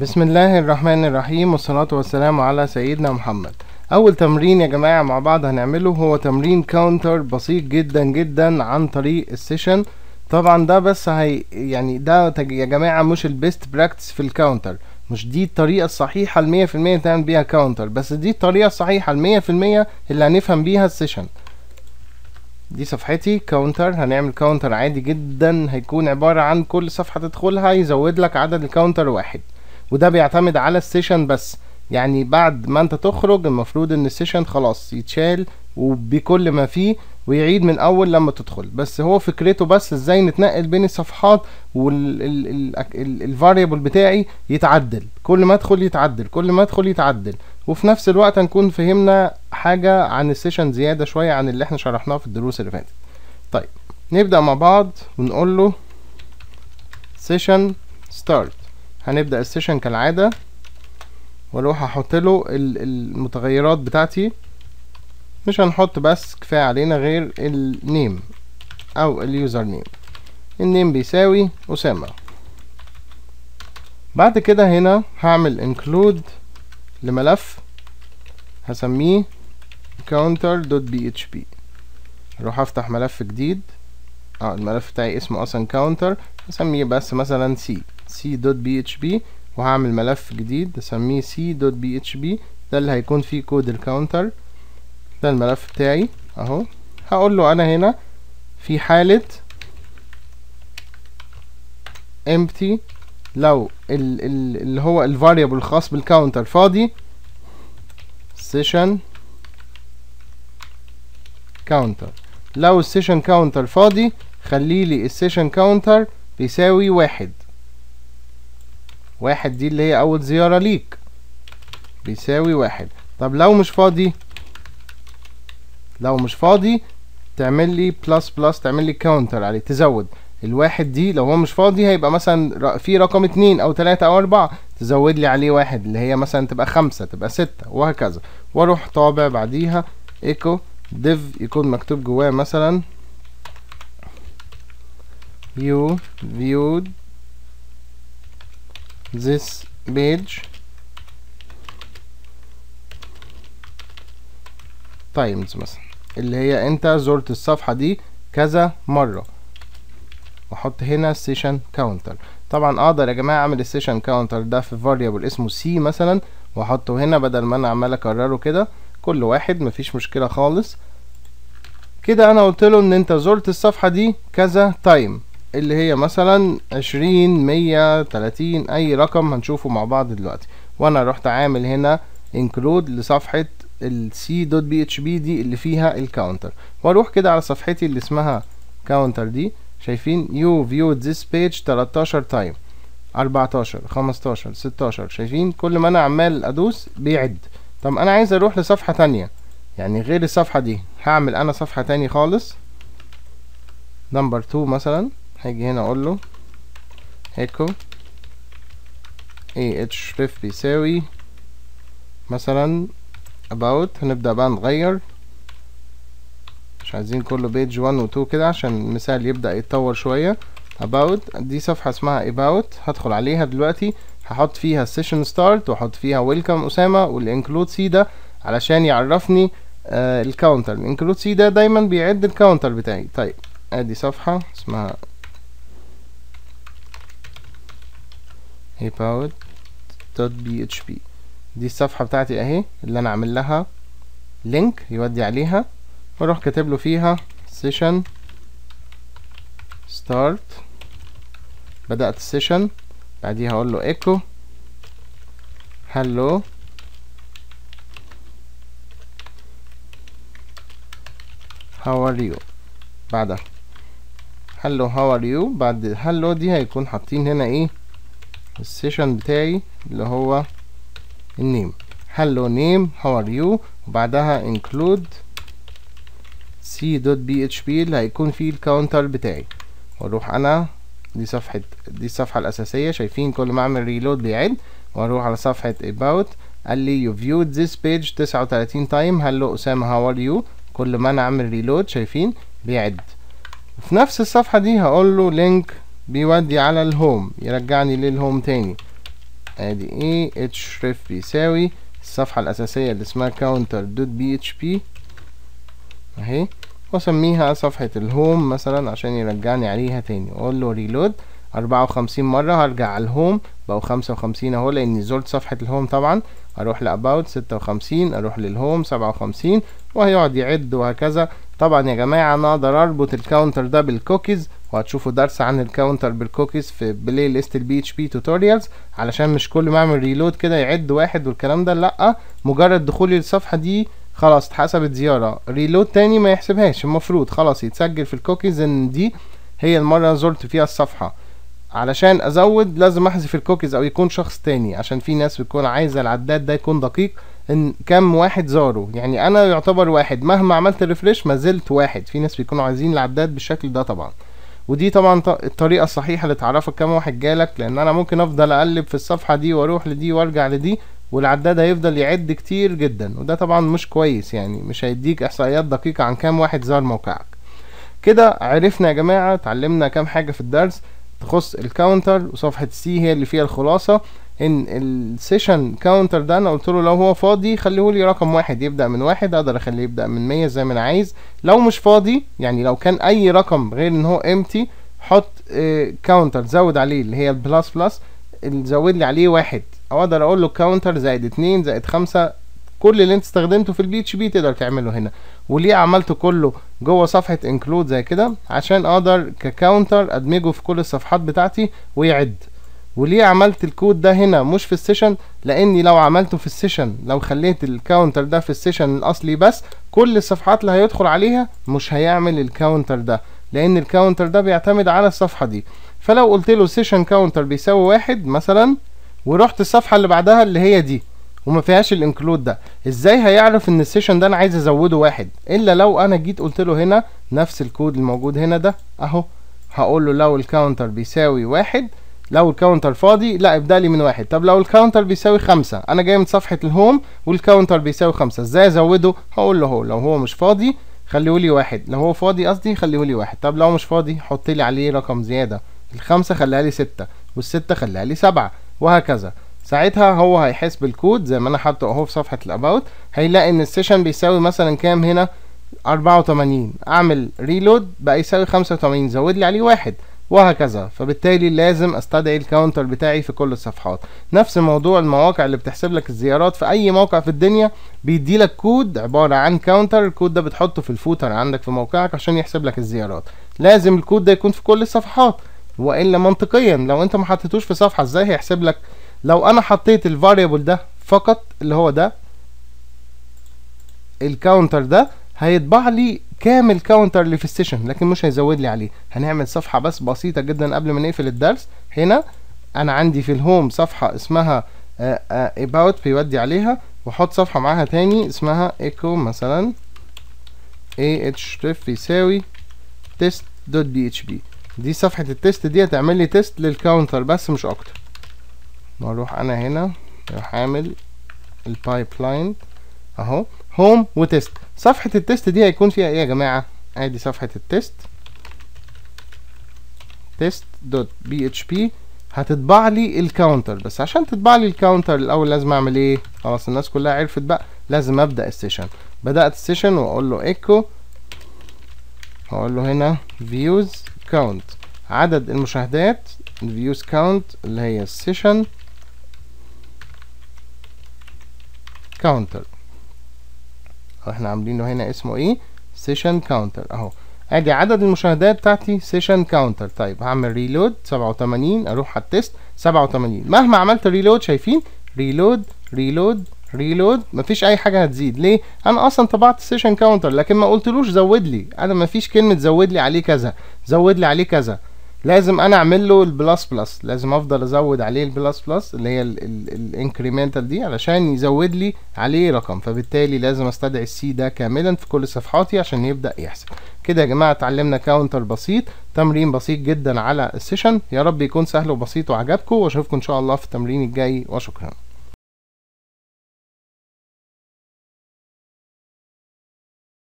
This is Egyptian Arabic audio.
بسم الله الرحمن الرحيم والصلاة والسلام على سيدنا محمد أول تمرين يا جماعة مع بعض هنعمله هو تمرين كاونتر بسيط جدا جدا عن طريق السيشن طبعا ده بس هي يعني ده تج- يا جماعة مش البيست براكتس في الكاونتر مش دي الطريقة الصحيحة المية في المية تعمل بيها كاونتر بس دي الطريقة الصحيحة المية في المية اللي هنفهم بيها السيشن دي صفحتي كاونتر هنعمل كاونتر عادي جدا هيكون عبارة عن كل صفحة تدخلها يزود لك عدد الكاونتر واحد وده بيعتمد على السيشن بس يعني بعد ما انت تخرج المفروض ان السيشن خلاص يتشال وبكل ما فيه ويعيد من اول لما تدخل بس هو فكرته بس ازاي نتنقل بين الصفحات والفاريبل بتاعي يتعدل كل ما ادخل يتعدل كل ما ادخل يتعدل وفي نفس الوقت هنكون فهمنا حاجة عن السيشن زيادة شوية عن اللي احنا شرحناه في الدروس اللي فاتت طيب نبدأ مع بعض ونقول له سيشن ستارت هنبدأ السيشن كالعادة واروح احط له ال- المتغيرات بتاعتي مش هنحط بس كفاية علينا غير النيم او اليوزر نيم النيم بيساوي اسامة بعد كده هنا هعمل include لملف هسميه counter.php اروح افتح ملف جديد اه الملف بتاعي اسمه اصلا counter هسميه بس مثلا c c.php وهعمل ملف جديد اسميه c.php ده اللي هيكون فيه كود الكاونتر ده الملف بتاعي اهو هقول له انا هنا في حالة empty لو ال ال اللي هو الفاريبل الخاص بالكاونتر فاضي session counter لو السيشن كاونتر فاضي خلي لي السيشن كاونتر بيساوي واحد واحد دي اللي هي اول زيارة ليك بيساوي واحد طب لو مش فاضي لو مش فاضي تعمل لي بلس بلس تعمل لي كاونتر عليه تزود الواحد دي لو هو مش فاضي هيبقى مثلا ر- في رقم اتنين او تلاتة او اربعة تزود لي عليه واحد اللي هي مثلا تبقى خمسة تبقى ستة وهكذا واروح طابع بعديها ايكو div يكون مكتوب جواه مثلا you viewed this page times مثلا اللي هي انت زرت الصفحة دي كذا مرة واحط هنا session counter طبعا اقدر يا جماعة اعمل السيشن كاونتر ده في variable اسمه c مثلا واحطه هنا بدل ما انا عمال اكرره كده كل واحد مفيش مشكلة خالص كده انا قلت له ان انت زرت الصفحة دي كذا تايم اللي هي مثلا عشرين مية تلاتين اي رقم هنشوفه مع بعض دلوقتي وانا رحت عامل هنا include لصفحة ال c.php دي اللي فيها الكاونتر واروح كده على صفحتي اللي اسمها كاونتر دي شايفين you viewed this page 13 تايم 14 15 16 شايفين كل ما انا عمال ادوس بيعد طب انا عايز اروح لصفحة تانية يعني غير الصفحة دي هعمل انا صفحة تاني خالص نمبر 2 مثلا هاجي هنا اقول له echo href بيساوي مثلا about هنبدأ بقى نغير مش عايزين كله page 1 و 2 كده عشان المثال يبدأ يتطور شوية about دي صفحة اسمها about هدخل عليها دلوقتي هحط فيها session start واحط فيها welcome أسامة والinclude c ده علشان يعرفني آه الكاونتر الانكلود سي ده دايما بيعد الكاونتر بتاعي طيب ادي صفحة اسمها about.php دي الصفحة بتاعتي اهي اللي انا عامل لها لينك يودي عليها واروح كاتب له فيها session start بدأت السيشن بعديها اقول له echo hello how are you بعدها hello how are you بعد hello دي هيكون حاطين هنا ايه السيشن بتاعي اللي هو النيم hello name how are you وبعدها include c.php اللي هيكون فيه الكاونتر بتاعي واروح انا دي صفحة دي الصفحة الأساسية شايفين كل ما أعمل ريلود بيعد وأروح على صفحة about قال لي you viewed this page 39 time hello أسامة how are you كل ما أنا أعمل ريلود شايفين بيعد وفي نفس الصفحة دي هقول له لينك بيودي على الهوم يرجعني للهوم تاني ادي ايه اتش ريف بيساوي الصفحة الأساسية اللي اسمها counter دوت بي اتش بي اهي واسميها صفحة الهوم مثلا عشان يرجعني عليها تاني واقول له ريلود أربعة وخمسين مرة هرجع على الهوم بقوا خمسة وخمسين اهو لاني زرت صفحة الهوم طبعا اروح لاباوت ستة وخمسين اروح للهوم سبعة وخمسين وهيقعد يعد وهكذا طبعا يا جماعة انا اقدر اربط الكاونتر ده بالكوكيز وهتشوفوا درس عن الكاونتر بالكوكيز في بلاي ليست البي اتش بي توتوريالز علشان مش كل ما اعمل ريلود كده يعد واحد والكلام ده لا مجرد دخولي للصفحة دي خلاص اتحسبت زيارة ريلود تاني ما يحسبهاش المفروض خلاص يتسجل في الكوكيز ان دي هي المرة زرت فيها الصفحة علشان ازود لازم احذف الكوكيز او يكون شخص تاني عشان في ناس بتكون عايزة العداد ده يكون دقيق ان كم واحد زاره يعني انا يعتبر واحد مهما عملت ريفريش ما زلت واحد في ناس بيكونوا عايزين العداد بالشكل ده طبعا ودي طبعا الطريقة الصحيحة اللي تعرفك كم واحد جالك لان انا ممكن افضل اقلب في الصفحة دي واروح لدي وارجع لدي والعداد هيفضل يعد كتير جدا وده طبعا مش كويس يعني مش هيديك احصائيات دقيقة عن كام واحد زار موقعك كده عرفنا يا جماعة اتعلمنا كام حاجة في الدرس تخص الكاونتر وصفحة سي هي اللي فيها الخلاصة ان السيشن كاونتر ده انا قلت له لو هو فاضي خليه لي رقم واحد يبدا من واحد اقدر اخليه يبدا من مية زي ما انا عايز لو مش فاضي يعني لو كان اي رقم غير ان هو امتي حط اه كاونتر زود عليه اللي هي البلس بلس زود لي عليه واحد او اقدر اقول له كاونتر زائد اتنين زائد خمسة كل اللي انت استخدمته في البي اتش بي تقدر تعمله هنا وليه عملته كله جوه صفحة انكلود زي كده عشان اقدر ككاونتر ادمجه في كل الصفحات بتاعتي ويعد وليه عملت الكود ده هنا مش في السيشن لاني لو عملته في السيشن لو خليت الكاونتر ده في السيشن الاصلي بس كل الصفحات اللي هيدخل عليها مش هيعمل الكاونتر ده لان الكاونتر ده بيعتمد على الصفحة دي فلو قلت له سيشن كاونتر بيساوي واحد مثلا ورحت الصفحة اللي بعدها اللي هي دي وما فيهاش الانكلود ده ازاي هيعرف ان السيشن ده انا عايز ازوده واحد الا لو انا جيت قلت له هنا نفس الكود الموجود هنا ده اهو هقول له لو الكاونتر بيساوي واحد لو الكاونتر فاضي لا ابدأ لي من واحد طب لو الكاونتر بيساوي خمسة انا جاي من صفحة الهوم والكاونتر بيساوي خمسة ازاي ازوده هقول له هو لو هو مش فاضي خليه لي واحد لو هو فاضي قصدي خليه لي واحد طب لو مش فاضي حط لي عليه رقم زيادة الخمسة خليها لي ستة والستة خليها لي سبعة وهكذا ساعتها هو هيحس بالكود زي ما انا حاطه اهو في صفحة الاباوت هيلاقي ان السيشن بيساوي مثلا كام هنا أربعة وتمانين اعمل ريلود بقى يساوي خمسة وتمانين زود لي عليه واحد وهكذا فبالتالي لازم استدعي الكاونتر بتاعي في كل الصفحات نفس موضوع المواقع اللي بتحسب لك الزيارات في اي موقع في الدنيا بيدي لك كود عبارة عن كاونتر الكود ده بتحطه في الفوتر عندك في موقعك عشان يحسب لك الزيارات لازم الكود ده يكون في كل الصفحات والا منطقيا لو انت ما حطيتوش في صفحة ازاي هيحسب لك لو انا حطيت الفاريبل ده فقط اللي هو ده الكاونتر ده هيطبع لي كامل كاونتر اللي في السيشن لكن مش هيزود لي عليه هنعمل صفحة بس بسيطة جدا قبل ما نقفل الدرس هنا انا عندي في الهوم صفحة اسمها about بيودي عليها واحط صفحة معاها تاني اسمها echo مثلا ahref يساوي test.php دي صفحة التست دي هتعمل لي تيست للكاونتر بس مش اكتر واروح انا هنا اروح عامل البايب لاين اهو هوم وتست صفحة التست دي هيكون فيها ايه يا جماعة ادي صفحة التست تيست دوت بي اتش بي هتطبع لي الكاونتر بس عشان تطبع لي الكاونتر الاول لازم اعمل ايه خلاص الناس كلها عرفت بقى لازم ابدا السيشن بدات السيشن واقول له ايكو هقول له هنا views count عدد المشاهدات views count اللي هي السيشن كاونتر احنا عاملينه هنا اسمه ايه سيشن كاونتر اهو ادي عدد المشاهدات بتاعتي سيشن كاونتر طيب هعمل ريلود 87 اروح على التست 87 مهما عملت ريلود شايفين ريلود ريلود ريلود مفيش اي حاجه هتزيد ليه انا اصلا طبعت السيشن كاونتر لكن ما قلتلوش زود لي انا مفيش كلمه زود لي عليه كذا زود لي عليه كذا لازم انا اعمل له البلس بلس لازم افضل ازود عليه البلس بلس اللي هي الانكريمنتال دي علشان يزود لي عليه رقم فبالتالي لازم استدعي السي ده كاملا في كل صفحاتي عشان يبدا يحسب كده يا جماعه اتعلمنا كاونتر بسيط تمرين بسيط جدا على السيشن يا رب يكون سهل وبسيط وعجبكم واشوفكم ان شاء الله في التمرين الجاي وشكرا